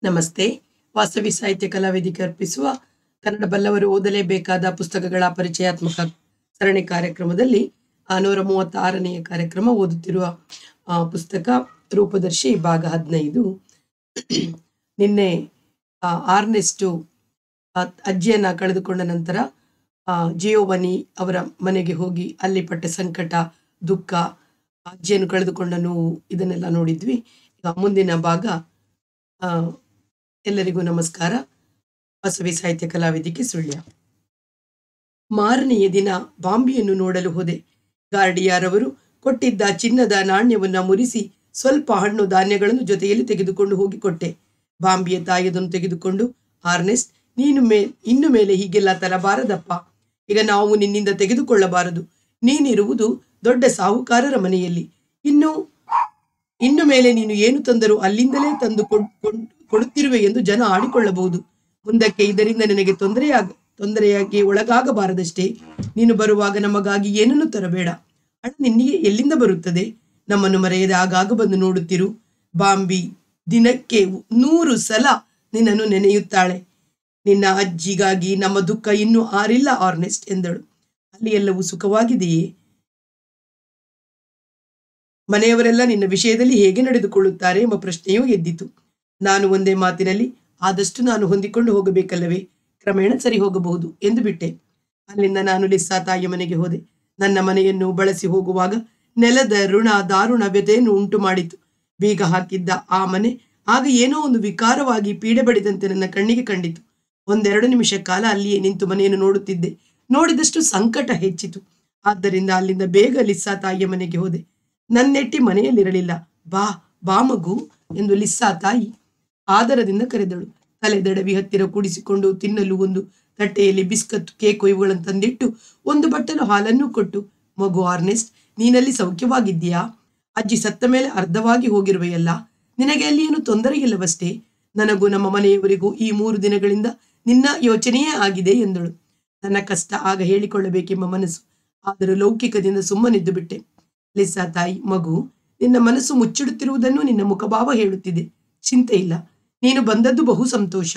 ನಮಸ್ತೆ ವಾಸವಿ ಸಾಹಿತ್ಯ ಕಲಾವೇದಿಕೆ ಅರ್ಪಿಸುವ ಕನ್ನಡ ಬಲ್ಲವರು ಓದಲೇಬೇಕಾದ ಪುಸ್ತಕಗಳ ಪರಿಚಯಾತ್ಮಕ ಸರಣಿ ಕಾರ್ಯಕ್ರಮದಲ್ಲಿ ಆ, ನೂರ ಮೂವತ್ತಾರನೆಯ ಕಾರ್ಯಕ್ರಮ ಓದುತ್ತಿರುವ ಆ, ಪುಸ್ತಕ ರೂಪದರ್ಶಿ ಭಾಗ ಹದಿನೈದು ನಿನ್ನೆ ಆ, ಆರ್ನೆಸ್ಟು ಆ, ಅಜ್ಜಿಯನ್ನ ಕಳೆದುಕೊಂಡ ನಂತರ ಆ, ಜಿಯೋವನಿ ಅವರ ಮನೆಗೆ ಹೋಗಿ ಅಲ್ಲಿ ಪಟ್ಟ ಸಂಕಟ ದುಃಖ ಅಜ್ಜಿಯನ್ನು ಕಳೆದುಕೊಂಡ ನೋವು ಇದನ್ನೆಲ್ಲ ನೋಡಿದ್ವಿ ಈಗ ಮುಂದಿನ ಭಾಗ ಆ, ಎಲ್ಲರಿಗೂ ನಮಸ್ಕಾರ ಬಸವಿ ಸಾಹಿತ್ಯ ಕಲಾವಿದಿಕೆ ಸುಳ್ಯ ಮಾರನೆಯ ದಿನ ಬಾಂಬಿಯನ್ನು ನೋಡಲು ಹೋದೆ ಗಾರ್ಡಿಯಾರವರು ಕೊಟ್ಟಿದ್ದ ಚಿನ್ನದ ನಾಣ್ಯವನ್ನ ಮುರಿಸಿ ಸ್ವಲ್ಪ ಹಣ್ಣು ಧಾನ್ಯಗಳನ್ನು ಜೊತೆಯಲ್ಲಿ ತೆಗೆದುಕೊಂಡು ಹೋಗಿ ಕೊಟ್ಟೆ ಬಾಂಬಿಯ ತಾಯಿ ಅದನ್ನು ತೆಗೆದುಕೊಂಡು ಆರ್ನೆಸ್ಟ್ ನೀನು ಮೇ ಇನ್ನು ಮೇಲೆ ಹೀಗೆಲ್ಲ ತರಬಾರದಪ್ಪ ಈಗ ನಾವು ನಿನ್ನಿಂದ ತೆಗೆದುಕೊಳ್ಳಬಾರದು ನೀನಿರುವುದು ದೊಡ್ಡ ಸಾಹುಕಾರರ ಮನೆಯಲ್ಲಿ ಇನ್ನು ಇನ್ನು ಮೇಲೆ ನೀನು ಏನು ತಂದರೂ ಅಲ್ಲಿಂದಲೇ ತಂದು ಕೊಡ್- ಕೊಡ್- ಕೊಡುತ್ತಿರುವೆ ಎಂದು ಜನ ಆಡಿಕೊಳ್ಳಬಹುದು ಮುಂದಕ್ಕೆ ಇದರಿಂದ ನಿನಗೆ ತೊಂದರೆಯಾಗ ತೊಂದರೆಯಾಗಿ ಒಳಗಾಗಬಾರದಷ್ಟೇ ನೀನು ಬರುವಾಗ ನಮಗಾಗಿ ಏನನ್ನು ತರಬೇಡ ಹಣ ನಿನ್ನಿಗೆ ಎಲ್ಲಿಂದ ಬರುತ್ತದೆ ನಮ್ಮನ್ನು ಮರೆಯದೆ ಆಗಾಗ ಬಂದು ನೋಡುತ್ತಿರು ಬಾಂಬಿ ದಿನಕ್ಕೆ ನೂರು ಸಲ ನಿನ್ನನ್ನು ನೆನೆಯುತ್ತಾಳೆ ನಿನ್ನ ಅಜ್ಜಿಗಾಗಿ ನಮ್ಮ ದುಃಖ ಇನ್ನೂ ಆರಿಲ್ಲ ಆರ್ನೆಸ್ಟ್ ಎಂದಳು ಅಲ್ಲಿ ಎಲ್ಲವೂ ಸುಖವಾಗಿದೆಯೇ ಮನೆಯವರೆಲ್ಲ ನಿನ್ನ ವಿಷಯದಲ್ಲಿ ಹೇಗೆ ನಡೆದುಕೊಳ್ಳುತ್ತಾರೆ ಎಂಬ ಪ್ರಶ್ನೆಯೂ ಎದ್ದಿತು ನಾನು ಒಂದೇ ಮಾತಿನಲ್ಲಿ ಆದಷ್ಟು ನಾನು ಹೊಂದಿಕೊಂಡು ಹೋಗಬೇಕಲ್ಲವೇ ಕ್ರಮೇಣ ಸರಿ ಹೋಗಬಹುದು ಎಂದು ಬಿಟ್ಟೆ ಅಲ್ಲಿಂದ ನಾನು ಲಿಸ್ಸಾ ತಾಯಿಯ ಮನೆಗೆ ಹೋದೆ ನನ್ನ ಮನೆಯನ್ನು ಬಳಸಿ ಹೋಗುವಾಗ ನೆಲದ ಋಣ ದಾರುಣ ವ್ಯತೆಯನ್ನು ಉಂಟು ಮಾಡಿತು ಬೀಗ ಹಾಕಿದ್ದ ಆ ಮನೆ ಆಗ ಏನೋ ಒಂದು ವಿಕಾರವಾಗಿ ಪೀಡೆ ಬಡಿದಂತೆ ನನ್ನ ಕಣ್ಣಿಗೆ ಕಂಡಿತು ಒಂದೆರಡು ನಿಮಿಷ ಕಾಲ ಅಲ್ಲಿಯೇ ನಿಂತು ಮನೆಯನ್ನು ನೋಡುತ್ತಿದ್ದೆ ನೋಡಿದಷ್ಟು ಸಂಕಟ ಹೆಚ್ಚಿತು ಆದ್ದರಿಂದ ಅಲ್ಲಿಂದ ಬೇಗ ಲಿಸ್ಸಾ ತಾಯಿಯ ಮನೆಗೆ ಹೋದೆ ನನ್ನೆಟ್ಟಿ ಮನೆಯಲ್ಲಿರಲಿಲ್ಲ ಬಾ ಬಾ ಮಗು ಎಂದು ಲಿಸ್ಸಾ ತಾಯಿ ಆದರದಿಂದ ಕರೆದಳು ತಲೆ ದಡವಿ ಹತ್ತಿರ ಕೂಡಿಸಿಕೊಂಡು ತಿನ್ನಲು ಒಂದು ತಟ್ಟೆಯಲ್ಲಿ ಬಿಸ್ಕತ್ ಕೇಕು ಇವುಗಳನ್ನು ತಂದಿಟ್ಟು ಒಂದು ಬಟ್ಟಲು ಹಾಲನ್ನು ಕೊಟ್ಟು ಮಗು ಆರ್ನೆಸ್ಟ್ ನೀನಲ್ಲಿ ಸೌಖ್ಯವಾಗಿದ್ದೀಯಾ ಅಜ್ಜಿ ಸತ್ತ ಮೇಲೆ ಅರ್ಧವಾಗಿ ಹೋಗಿರುವೆಯಲ್ಲ ನಿನಗೆ ಅಲ್ಲಿ ಏನು ತೊಂದರೆ ಇಲ್ಲವಷ್ಟೇ ನನಗೂ ನಮ್ಮ ಮನೆಯವರಿಗೂ ಈ ಮೂರು ದಿನಗಳಿಂದ ನಿನ್ನ ಯೋಚನೆಯೇ ಆಗಿದೆ ಎಂದಳು ನನ್ನ ಕಷ್ಟ ಆಗ ಹೇಳಿಕೊಳ್ಳಬೇಕೆಂಬ ಮನಸ್ಸು ಆದರೂ ಲೌಕಿಕದಿಂದ ಸುಮ್ಮನಿದ್ದು ಬಿಟ್ಟೆ ಲಿಸ್ಸಾ ತಾಯಿ ಮಗು ನಿನ್ನ ಮನಸ್ಸು ಮುಚ್ಚಿಡುತ್ತಿರುವುದನ್ನು ನಿನ್ನ ಮುಖಭಾವ ಹೇಳುತ್ತಿದೆ ಚಿಂತೆ ಇಲ್ಲ ನೀನು ಬಂದದ್ದು ಬಹು ಸಂತೋಷ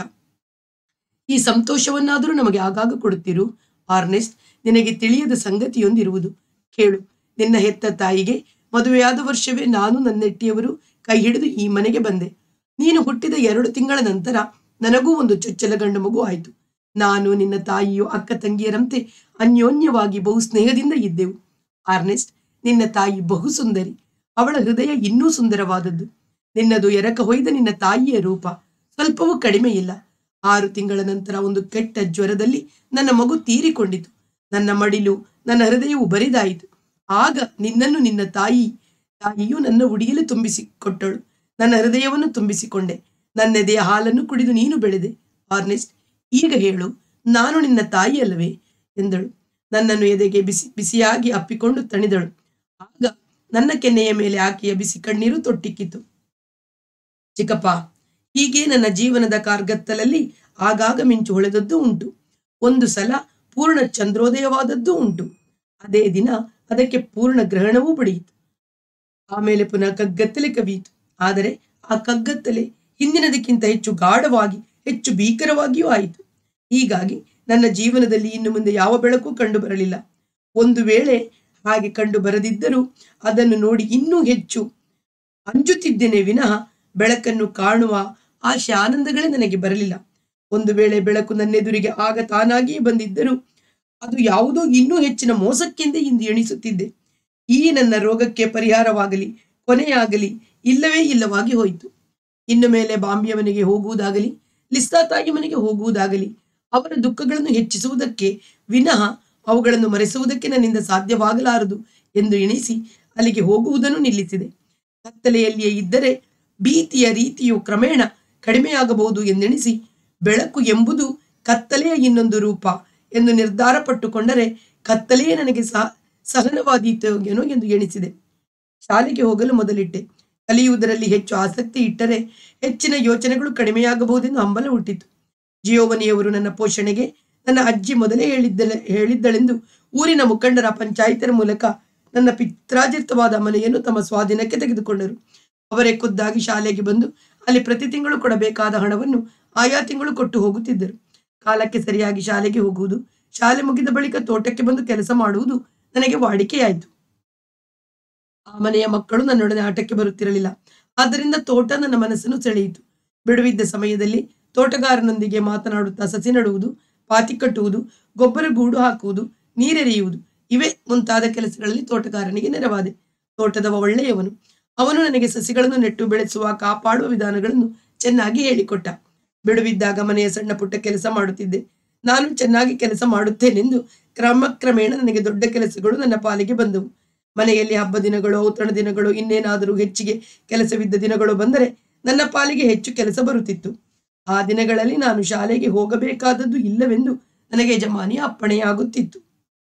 ಈ ಸಂತೋಷವನ್ನಾದರೂ ನಮಗೆ ಆಗಾಗ ಕೊಡುತ್ತಿರು ಆರ್ನೆಸ್ಟ್ ನಿನಗೆ ತಿಳಿಯದ ಸಂಗತಿಯೊಂದಿರುವುದು ಕೇಳು ನಿನ್ನ ಹೆತ್ತ ತಾಯಿಗೆ ಮದುವೆಯಾದ ವರ್ಷವೇ ನಾನು ನನ್ನೆಟ್ಟಿಯವರು ಕೈ ಹಿಡಿದು ಈ ಮನೆಗೆ ಬಂದೆ ನೀನು ಹುಟ್ಟಿದ ಎರಡು ತಿಂಗಳ ನಂತರ ನನಗೂ ಒಂದು ಚೊಚ್ಚಲ ಗಂಡು ಮಗು ಆಯಿತು ನಾನು ನಿನ್ನ ತಾಯಿಯು ಅಕ್ಕ ತಂಗಿಯರಂತೆ ಅನ್ಯೋನ್ಯವಾಗಿ ಬಹು ಸ್ನೇಹದಿಂದ ಇದ್ದೆವು ಆರ್ನೆಸ್ಟ್ ನಿನ್ನ ತಾಯಿ ಬಹು ಸುಂದರಿ ಅವಳ ಹೃದಯ ಇನ್ನೂ ಸುಂದರವಾದದ್ದು ನಿನ್ನದು ಎರಕ ಹೊಯ್ದ ನಿನ್ನ ತಾಯಿಯ ರೂಪ ಸ್ವಲ್ಪವೂ ಕಡಿಮೆ ಇಲ್ಲ ಆರು ತಿಂಗಳ ನಂತರ ಒಂದು ಕೆಟ್ಟ ಜ್ವರದಲ್ಲಿ ನನ್ನ ಮಗು ತೀರಿಕೊಂಡಿತು ನನ್ನ ಮಡಿಲು ನನ್ನ ಹೃದಯವು ಬರಿದಾಯಿತು ಆಗ ನಿನ್ನನ್ನು ನಿನ್ನ ತಾಯಿ ತಾಯಿಯು ನನ್ನ ಉಡಿಯಲು ತುಂಬಿಸಿಕೊಟ್ಟಳು ನನ್ನ ಹೃದಯವನ್ನು ತುಂಬಿಸಿಕೊಂಡೆ ನನ್ನೆದೆಯ ಹಾಲನ್ನು ಕುಡಿದು ನೀನು ಬೆಳೆದೆ ಆರ್ನೆಸ್ಟ್ ಈಗ ಹೇಳು ನಾನು ನಿನ್ನ ತಾಯಿ ಅಲ್ಲವೇ ಎಂದಳು ನನ್ನನ್ನು ಎದೆಗೆ ಬಿಸಿ ಬಿಸಿಯಾಗಿ ಅಪ್ಪಿಕೊಂಡು ತಣಿದಳು ಆಗ ನನ್ನ ಕೆನ್ನೆಯ ಮೇಲೆ ಆಕೆಯ ಬಿಸಿ ಕಣ್ಣೀರು ತೊಟ್ಟಿಕ್ಕಿತು ಚಿಕ್ಕಪ್ಪ ಹೀಗೆ ನನ್ನ ಜೀವನದ ಕಾರ್ಗತ್ತಲಲ್ಲಿ ಆಗಾಗ ಮಿಂಚು ಹೊಳೆದದ್ದು ಉಂಟು ಒಂದು ಸಲ ಪೂರ್ಣ ಚಂದ್ರೋದಯವಾದದ್ದು ಉಂಟು ಅದೇ ದಿನ ಅದಕ್ಕೆ ಪೂರ್ಣ ಗ್ರಹಣವೂ ಬಡಿಯಿತು ಆಮೇಲೆ ಪುನಃ ಕಗ್ಗತ್ತಲೆ ಕವಿಯಿತು ಆದರೆ ಆ ಕಗ್ಗತ್ತಲೆ ಹಿಂದಿನದಕ್ಕಿಂತ ಹೆಚ್ಚು ಗಾಢವಾಗಿ ಹೆಚ್ಚು ಭೀಕರವಾಗಿಯೂ ಆಯಿತು ಹೀಗಾಗಿ ನನ್ನ ಜೀವನದಲ್ಲಿ ಇನ್ನು ಮುಂದೆ ಯಾವ ಬೆಳಕು ಕಂಡು ಬರಲಿಲ್ಲ ಒಂದು ವೇಳೆ ಹಾಗೆ ಕಂಡು ಬರದಿದ್ದರೂ ಅದನ್ನು ನೋಡಿ ಇನ್ನೂ ಹೆಚ್ಚು ಅಂಜುತ್ತಿದ್ದೇನೆ ವಿನಃ ಬೆಳಕನ್ನು ಕಾಣುವ ಆಶೆ ಆನಂದಗಳೇ ನನಗೆ ಬರಲಿಲ್ಲ ಒಂದು ವೇಳೆ ಬೆಳಕು ನನ್ನೆದುರಿಗೆ ಆಗ ತಾನಾಗಿಯೇ ಬಂದಿದ್ದರೂ ಅದು ಯಾವುದೋ ಇನ್ನೂ ಹೆಚ್ಚಿನ ಮೋಸಕ್ಕೆಂದೇ ಇಂದು ಎಣಿಸುತ್ತಿದ್ದೆ ಈ ನನ್ನ ರೋಗಕ್ಕೆ ಪರಿಹಾರವಾಗಲಿ ಕೊನೆಯಾಗಲಿ ಇಲ್ಲವೇ ಇಲ್ಲವಾಗಿ ಹೋಯಿತು ಇನ್ನು ಮೇಲೆ ಬಾಂಬಿಯ ಮನೆಗೆ ಹೋಗುವುದಾಗಲಿ ಲಿಸ್ತಾ ತಾಯಿ ಮನೆಗೆ ಹೋಗುವುದಾಗಲಿ ಅವರ ದುಃಖಗಳನ್ನು ಹೆಚ್ಚಿಸುವುದಕ್ಕೆ ವಿನಃ ಅವುಗಳನ್ನು ಮರೆಸುವುದಕ್ಕೆ ನನ್ನಿಂದ ಸಾಧ್ಯವಾಗಲಾರದು ಎಂದು ಎಣಿಸಿ ಅಲ್ಲಿಗೆ ಹೋಗುವುದನ್ನು ನಿಲ್ಲಿಸಿದೆ ಕತ್ತಲೆಯಲ್ಲಿಯೇ ಇದ್ದರೆ ಭೀತಿಯ ರೀತಿಯು ಕ್ರಮೇಣ ಕಡಿಮೆಯಾಗಬಹುದು ಎಂದೆಣಿಸಿ ಬೆಳಕು ಎಂಬುದು ಕತ್ತಲೆಯ ಇನ್ನೊಂದು ರೂಪ ಎಂದು ನಿರ್ಧಾರ ಪಟ್ಟುಕೊಂಡರೆ ಕತ್ತಲೆಯೇ ನನಗೆ ಸಹ ಸಹನವಾದೀತೋ ಏನೋ ಎಂದು ಎಣಿಸಿದೆ ಶಾಲೆಗೆ ಹೋಗಲು ಮೊದಲಿಟ್ಟೆ ಕಲಿಯುವುದರಲ್ಲಿ ಹೆಚ್ಚು ಆಸಕ್ತಿ ಇಟ್ಟರೆ ಹೆಚ್ಚಿನ ಯೋಚನೆಗಳು ಕಡಿಮೆಯಾಗಬಹುದೆಂದು ಹಂಬಲ ಹುಟ್ಟಿತು ಜಿಯೋವನಿಯವರು ನನ್ನ ಪೋಷಣೆಗೆ ನನ್ನ ಅಜ್ಜಿ ಮೊದಲೇ ಹೇಳಿದ್ದಳೆ ಹೇಳಿದ್ದಳೆಂದು ಊರಿನ ಮುಖಂಡರ ಪಂಚಾಯಿತರ ಮೂಲಕ ನನ್ನ ಪಿತ್ರಾರ್ಜಿತವಾದ ಮನೆಯನ್ನು ತಮ್ಮ ಸ್ವಾಧೀನಕ್ಕೆ ತೆಗೆದುಕೊಂಡರು ಅವರೇ ಖುದ್ದಾಗಿ ಶಾಲೆಗೆ ಬಂದು ಅಲ್ಲಿ ಪ್ರತಿ ತಿಂಗಳು ಕೊಡಬೇಕಾದ ಹಣವನ್ನು ಆಯಾ ತಿಂಗಳು ಕೊಟ್ಟು ಹೋಗುತ್ತಿದ್ದರು ಕಾಲಕ್ಕೆ ಸರಿಯಾಗಿ ಶಾಲೆಗೆ ಹೋಗುವುದು ಶಾಲೆ ಮುಗಿದ ಬಳಿಕ ತೋಟಕ್ಕೆ ಬಂದು ಕೆಲಸ ಮಾಡುವುದು ನನಗೆ ವಾಡಿಕೆಯಾಯಿತು ಆ ಮನೆಯ ಮಕ್ಕಳು ನನ್ನೊಡನೆ ಆಟಕ್ಕೆ ಬರುತ್ತಿರಲಿಲ್ಲ ಆದ್ದರಿಂದ ತೋಟ ನನ್ನ ಮನಸ್ಸನ್ನು ಸೆಳೆಯಿತು ಬಿಡುವಿದ್ದ ಸಮಯದಲ್ಲಿ ತೋಟಗಾರನೊಂದಿಗೆ ಮಾತನಾಡುತ್ತಾ ಸಸಿ ನಡುವುದು ಪಾತಿ ಕಟ್ಟುವುದು ಗೊಬ್ಬರ ಗೂಡು ಹಾಕುವುದು ನೀರೆರೆಯುವುದು ಇವೇ ಮುಂತಾದ ಕೆಲಸಗಳಲ್ಲಿ ತೋಟಗಾರನಿಗೆ ನೆರವಾದೆ ತೋಟದವ ಒಳ್ಳೆಯವನು ಅವನು ನನಗೆ ಸಸಿಗಳನ್ನು ನೆಟ್ಟು ಬೆಳೆಸುವ ಕಾಪಾಡುವ ವಿಧಾನಗಳನ್ನು ಚೆನ್ನಾಗಿ ಹೇಳಿಕೊಟ್ಟ ಬಿಡುವಿದ್ದಾಗ ಮನೆಯ ಸಣ್ಣ ಪುಟ್ಟ ಕೆಲಸ ಮಾಡುತ್ತಿದ್ದೆ ನಾನು ಚೆನ್ನಾಗಿ ಕೆಲಸ ಮಾಡುತ್ತೇನೆಂದು ಕ್ರಮಕ್ರಮೇಣ ನನಗೆ ದೊಡ್ಡ ಕೆಲಸಗಳು ನನ್ನ ಪಾಲಿಗೆ ಬಂದವು ಮನೆಯಲ್ಲಿ ಹಬ್ಬ ದಿನಗಳು ಔತಣ ದಿನಗಳು ಇನ್ನೇನಾದರೂ ಹೆಚ್ಚಿಗೆ ಕೆಲಸವಿದ್ದ ದಿನಗಳು ಬಂದರೆ ನನ್ನ ಪಾಲಿಗೆ ಹೆಚ್ಚು ಕೆಲಸ ಬರುತ್ತಿತ್ತು ಆ ದಿನಗಳಲ್ಲಿ ನಾನು ಶಾಲೆಗೆ ಹೋಗಬೇಕಾದದ್ದು ಇಲ್ಲವೆಂದು ನನಗೆ ಯಜಮಾನಿಯ ಅಪ್ಪಣೆಯಾಗುತ್ತಿತ್ತು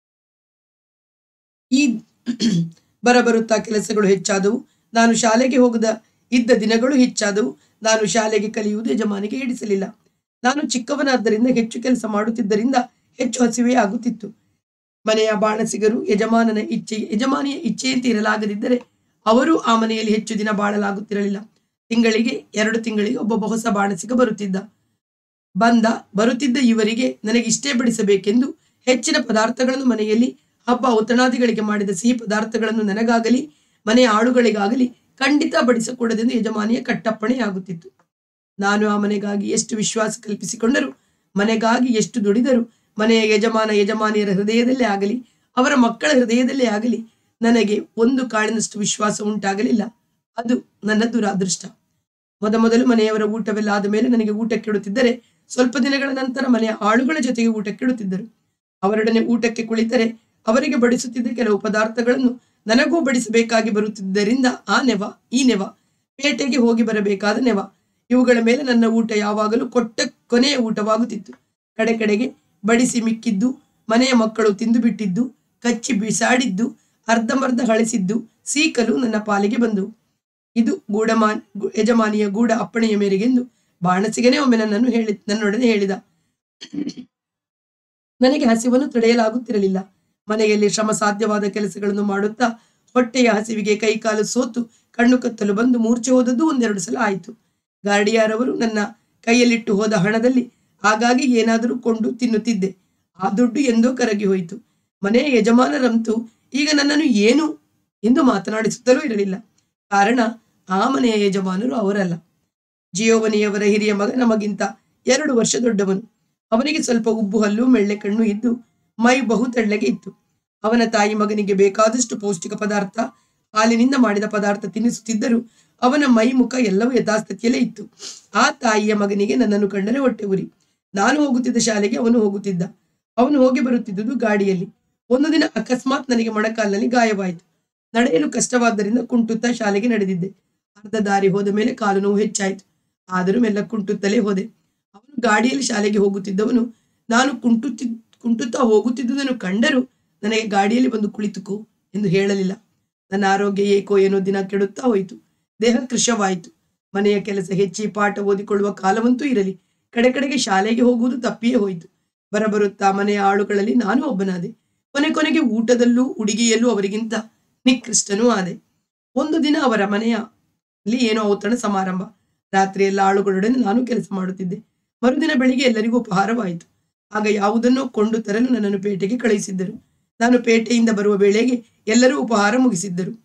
ಈ ಬರಬರುತ್ತಾ ಕೆಲಸಗಳು ಹೆಚ್ಚಾದವು ನಾನು ಶಾಲೆಗೆ ಹೋಗದ ಇದ್ದ ದಿನಗಳು ಹೆಚ್ಚಾದವು ನಾನು ಶಾಲೆಗೆ ಕಲಿಯುವುದು ಯಜಮಾನಿಗೆ ಹಿಡಿಸಲಿಲ್ಲ ನಾನು ಚಿಕ್ಕವನಾದ್ದರಿಂದ ಹೆಚ್ಚು ಕೆಲಸ ಮಾಡುತ್ತಿದ್ದರಿಂದ ಹೆಚ್ಚು ಹಸಿವೆ ಆಗುತ್ತಿತ್ತು ಮನೆಯ ಬಾಣಸಿಗರು ಯಜಮಾನನ ಇಚ್ಛೆ ಯಜಮಾನಿಯ ಇಚ್ಛೆಯಂತೆ ಇರಲಾಗದಿದ್ದರೆ ಅವರು ಆ ಮನೆಯಲ್ಲಿ ಹೆಚ್ಚು ದಿನ ಬಾಳಲಾಗುತ್ತಿರಲಿಲ್ಲ ತಿಂಗಳಿಗೆ ಎರಡು ತಿಂಗಳಿಗೆ ಒಬ್ಬೊಬ್ಬ ಹೊಸ ಬಾಣಸಿಗ ಬರುತ್ತಿದ್ದ ಬಂದ ಬರುತ್ತಿದ್ದ ಇವರಿಗೆ ನನಗೆ ಇಷ್ಟೇ ಬಡಿಸಬೇಕೆಂದು ಹೆಚ್ಚಿನ ಪದಾರ್ಥಗಳನ್ನು ಮನೆಯಲ್ಲಿ ಹಬ್ಬ ಔತಣಾದಿಗಳಿಗೆ ಮಾಡಿದ ಸಿಹಿ ಪದಾರ್ಥಗಳನ್ನು ನನಗಾಗಲಿ ಮನೆಯ ಆಳುಗಳಿಗಾಗಲಿ ಖಂಡಿತ ಬಡಿಸಕೂಡದೆಂದು ಯಜಮಾನಿಯ ಕಟ್ಟಪ್ಪಣೆಯಾಗುತ್ತಿತ್ತು ನಾನು ಆ ಮನೆಗಾಗಿ ಎಷ್ಟು ವಿಶ್ವಾಸ ಕಲ್ಪಿಸಿಕೊಂಡರೂ ಮನೆಗಾಗಿ ಎಷ್ಟು ದುಡಿದರೂ ಮನೆಯ ಯಜಮಾನ ಯಜಮಾನಿಯರ ಹೃದಯದಲ್ಲೇ ಆಗಲಿ ಅವರ ಮಕ್ಕಳ ಹೃದಯದಲ್ಲೇ ಆಗಲಿ ನನಗೆ ಒಂದು ಕಾಳಿನಷ್ಟು ವಿಶ್ವಾಸ ಉಂಟಾಗಲಿಲ್ಲ ಅದು ನನ್ನ ದುರಾದೃಷ್ಟ ಮೊದಮೊದಲು ಮನೆಯವರ ಊಟವೆಲ್ಲ ಆದ ಮೇಲೆ ನನಗೆ ಊಟಕ್ಕಿಡುತ್ತಿದ್ದರೆ ಸ್ವಲ್ಪ ದಿನಗಳ ನಂತರ ಮನೆಯ ಆಳುಗಳ ಜೊತೆಗೆ ಊಟಕ್ಕಿಡುತ್ತಿದ್ದರು ಅವರೊಡನೆ ಊಟಕ್ಕೆ ಕುಳಿತರೆ ಅವರಿಗೆ ಬಡಿಸುತ್ತಿದ್ದ ಕೆಲವು ಪದಾರ್ಥಗಳನ್ನು ನನಗೂ ಬಡಿಸಬೇಕಾಗಿ ಬರುತ್ತಿದ್ದರಿಂದ ಆ ನೆವ ಈ ನೆವ ಪೇಟೆಗೆ ಹೋಗಿ ಬರಬೇಕಾದ ನೆವ ಇವುಗಳ ಮೇಲೆ ನನ್ನ ಊಟ ಯಾವಾಗಲೂ ಕೊಟ್ಟ ಕೊನೆಯ ಊಟವಾಗುತ್ತಿತ್ತು ಕಡೆ ಕಡೆಗೆ ಬಡಿಸಿ ಮಿಕ್ಕಿದ್ದು ಮನೆಯ ಮಕ್ಕಳು ತಿಂದು ಬಿಟ್ಟಿದ್ದು ಕಚ್ಚಿ ಬಿಸಾಡಿದ್ದು ಅರ್ಧಮರ್ಧ ಹಳಿಸಿದ್ದು ಸೀಕಲು ನನ್ನ ಪಾಲಿಗೆ ಬಂದವು ಇದು ಗೂಢಮಾನ್ ಗು- ಯಜಮಾನಿಯ ಗೂಢ ಅಪ್ಪಣೆಯ ಮೇರೆಗೆಂದು ಬಾಣಸಿಗನೇ ಒಮ್ಮೆ ನನ್ನನ್ನು ಹೇಳಿ ನನ್ನೊಡನೆ ಹೇಳಿದ ನನಗೆ ಹಸಿವನ್ನು ತಡೆಯಲಾಗುತ್ತಿರಲಿಲ್ಲ ಮನೆಯಲ್ಲಿ ಶ್ರಮ ಸಾಧ್ಯವಾದ ಕೆಲಸಗಳನ್ನು ಮಾಡುತ್ತಾ ಹೊಟ್ಟೆಯ ಹಸಿವಿಗೆ ಕೈಕಾಲು ಸೋತು ಕಣ್ಣು ಕತ್ತಲು ಬಂದು ಮೂರ್ಛೆ ಹೋದದ್ದು ಒಂದೆರಡು ಸಲ ಆಯಿತು ಗಾರ್ಡಿಯಾರವರು ನನ್ನ ಕೈಯಲ್ಲಿಟ್ಟು ಹೋದ ಹಣದಲ್ಲಿ ಆಗಾಗ್ಗೆ ಏನಾದರೂ ಕೊಂಡು ತಿನ್ನುತ್ತಿದ್ದೆ ಆ ದುಡ್ಡು ಎಂದೋ ಕರಗಿ ಹೋಯಿತು ಮನೆಯ ಯಜಮಾನರಂತೂ ಈಗ ನನ್ನನ್ನು ಏನು ಎಂದು ಮಾತನಾಡಿಸುತ್ತಲೂ ಇರಲಿಲ್ಲ ಕಾರಣ ಆ ಮನೆಯ ಯಜಮಾನರು ಅವರಲ್ಲ ಜಿಯೋವನಿಯವರ ಹಿರಿಯ ಮಗ ನಮಗಿಂತ ಎರಡು ವರ್ಷ ದೊಡ್ಡವನು ಅವನಿಗೆ ಸ್ವಲ್ಪ ಉಬ್ಬು ಹಲ್ಲು ಮೆಳ್ಳೆ ಕಣ್ಣು ಇದ್ದು ಮೈ ಬಹು ತೆಳ್ಳಗೆ ಇತ್ತು ಅವನ ತಾಯಿ ಮಗನಿಗೆ ಬೇಕಾದಷ್ಟು ಪೌಷ್ಟಿಕ ಪದಾರ್ಥ ಹಾಲಿನಿಂದ ಮಾಡಿದ ಪದಾರ್ಥ ತಿನ್ನಿಸುತ್ತಿದ್ದರೂ ಅವನ ಮೈ ಮುಖ ಎಲ್ಲವೂ ಯಥಾಸ್ಥಿತಿಯಲ್ಲೇ ಇತ್ತು ಆ ತಾಯಿಯ ಮಗನಿಗೆ ನನ್ನನ್ನು ಕಂಡರೆ ಹೊಟ್ಟೆ ಉರಿ ನಾನು ಹೋಗುತ್ತಿದ್ದ ಶಾಲೆಗೆ ಅವನು ಹೋಗುತ್ತಿದ್ದ ಅವನು ಹೋಗಿ ಬರುತ್ತಿದ್ದುದು ಗಾಡಿಯಲ್ಲಿ ಒಂದು ದಿನ ಅಕಸ್ಮಾತ್ ನನಗೆ ಮೊಣಕಾಲಿನಲ್ಲಿ ಗಾಯವಾಯಿತು ನಡೆಯಲು ಕಷ್ಟವಾದ್ದರಿಂದ ಕುಂಟುತ್ತಾ ಶಾಲೆಗೆ ನಡೆದಿದ್ದೆ ಅರ್ಧ ದಾರಿ ಹೋದ ಮೇಲೆ ಕಾಲು ನೋವು ಹೆಚ್ಚಾಯಿತು ಆದರೂ ಮೆಲ್ಲ ಕುಂಟುತ್ತಲೇ ಹೋದೆ ಅವನು ಗಾಡಿಯಲ್ಲಿ ಶಾಲೆಗೆ ಹೋಗುತ್ತಿದ್ದವನು ನಾನು ಕುಂಟುತ್ತಿದ್ ಕುಂಟುತ್ತಾ ಹೋಗುತ್ತಿದ್ದುದನ್ನು ಕಂಡರೂ ನನಗೆ ಗಾಡಿಯಲ್ಲಿ ಬಂದು ಕುಳಿತುಕೋ ಎಂದು ಹೇಳಲಿಲ್ಲ ನನ್ನ ಆರೋಗ್ಯ ಏಕೋ ಏನೋ ದಿನ ಕೆಡುತ್ತಾ ಹೋಯಿತು ದೇಹ ಕೃಶವಾಯಿತು ಮನೆಯ ಕೆಲಸ ಹೆಚ್ಚಿ ಪಾಠ ಓದಿಕೊಳ್ಳುವ ಕಾಲವಂತೂ ಇರಲಿ ಕಡೆ ಕಡೆಗೆ ಶಾಲೆಗೆ ಹೋಗುವುದು ತಪ್ಪಿಯೇ ಹೋಯಿತು ಬರಬರುತ್ತಾ ಮನೆಯ ಆಳುಗಳಲ್ಲಿ ನಾನು ಒಬ್ಬನಾದೆ ಕೊನೆ ಕೊನೆಗೆ ಊಟದಲ್ಲೂ ಉಡುಗೆಯಲ್ಲೂ ಅವರಿಗಿಂತ ನಿಕೃಷ್ಟನೂ ಆದೆ ಒಂದು ದಿನ ಅವರ ಮನೆಯಲ್ಲಿ ಏನೋ ಔತಣ ಸಮಾರಂಭ ರಾತ್ರಿ ಎಲ್ಲ ಆಳುಗಳೊಡನೆ ನಾನು ಕೆಲಸ ಮಾಡುತ್ತಿದ್ದೆ ಮರುದಿನ ಬೆಳಿಗ್ಗೆ ಎಲ್ಲರಿಗೂ ಉಪಹಾರವಾಯಿತು ಆಗ ಯಾವುದನ್ನೋ ಕೊಂಡು ತರಲು ನನ್ನನ್ನು ಪೇಟೆಗೆ ಕಳುಹಿಸಿದ್ದರು ನಾನು ಪೇಟೆಯಿಂದ ಬರುವ ವೇಳೆಗೆ ಎಲ್ಲರೂ ಉಪಹಾರ ಮುಗಿಸಿದ್ದರು